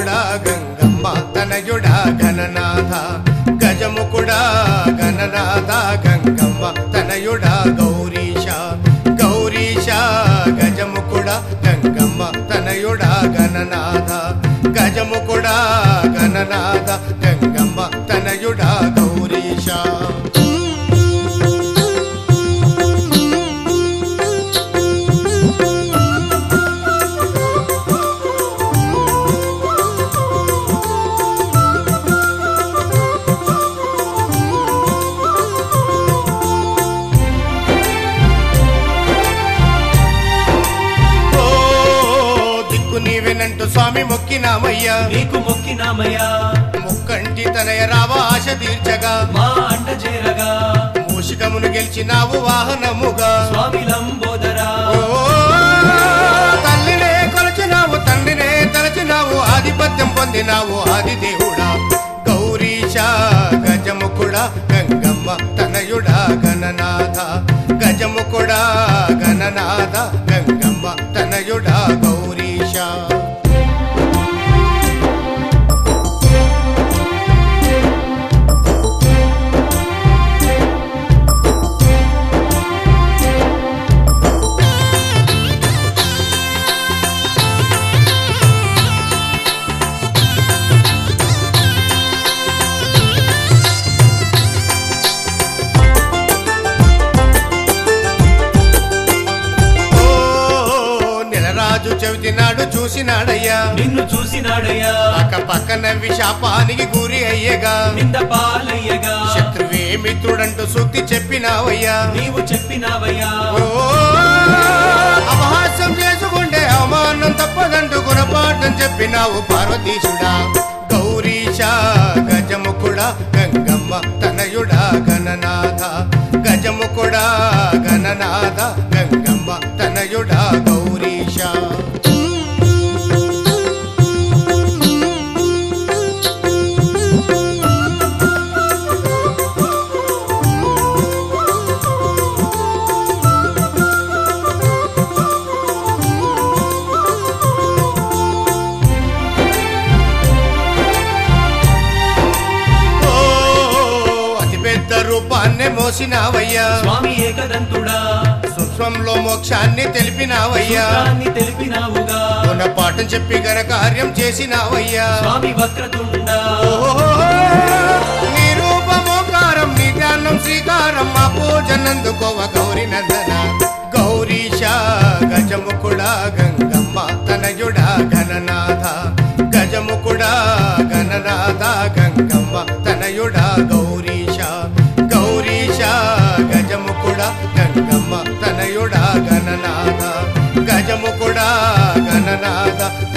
గజముకుడా గంగమ్మ తనయుడా గణనాథ గజముకుడా గణనాథ గంగమ్మ తనయుడా గౌరీశ గౌరీశ గజముకుడా గంగమ్మ తనయుడా గణనాథ గజముకుడా గణనాథ గంగమ్మ తనయుడా గౌరీశ ఓ దిక్కు నీవెనంటూ స్వామి మొక్కినామయ్యా నీకు మొక్కినామయ్యా ముక్కంటి తనయ రావ ఆశ తీర్చగా మా అంట చేరగా మూషికమును గెలిచినావు వాహనముగా స్వామి లంబోదరా ఓ తల్లినే కొలచినావు తండ్రినే తలచినావు ఆధిపత్యం పొందినావు ఆదిదేవుడా గౌరీశ గజముకుడా గంగమ్మ తనయుడా గణనాథ గజముకుడా గణనాథ గంగమ్మ తనయుడా గౌరీశ ఓ నెలరాజు చెవిటి నాడు చూసినాడయ్యా నిన్ను చూసినాడయ్యా పక్క పక్కన విశాపానికి గురి అయ్యగా నింద పాలయ్యగా శత్రువే మిత్రుడంటూ సూక్తి చెప్పినావయ్యా నీవు చెప్పినావయ్యా ఓ అపహాస్యం చేసుకుంటే అవమానం తప్పదంటూ గుణపాఠం చెప్పినావు పార్వతీశుడా గౌరీశ గజముకుడా గంగమ్మ తనయుడా గణనాథ గజముకుడా గణనాథ గంగమ్మ తనయుడా గౌరీశ ఓ అతి పెద్ద రూపాన్నే మోసినావయ్యా స్వామి ఏకదంతుడా సూక్ష్మంలో మోక్షాన్ని తెలిపినావయ్యా సూత్రాన్ని తెలిపినావుగా గుణపాఠం చెప్పి ఘన కార్యం చేసినావయ్యా స్వామి వక్రతుండా ఓహో నీ రూపమోకారం నీ ధ్యానం శ్రీకారం మా పూజనందుకోవ గౌరి నందన గౌరీశ గజముకుడా గంగమ్మ తనయుడా గణనాథ గజముకుడా గణనాథ గంగమ్మ తనయుడా గౌరీశ గౌరీశ గజముకుడా గంగమ్మ తనయుడా గణనాథ గజముకుడా గణనాథ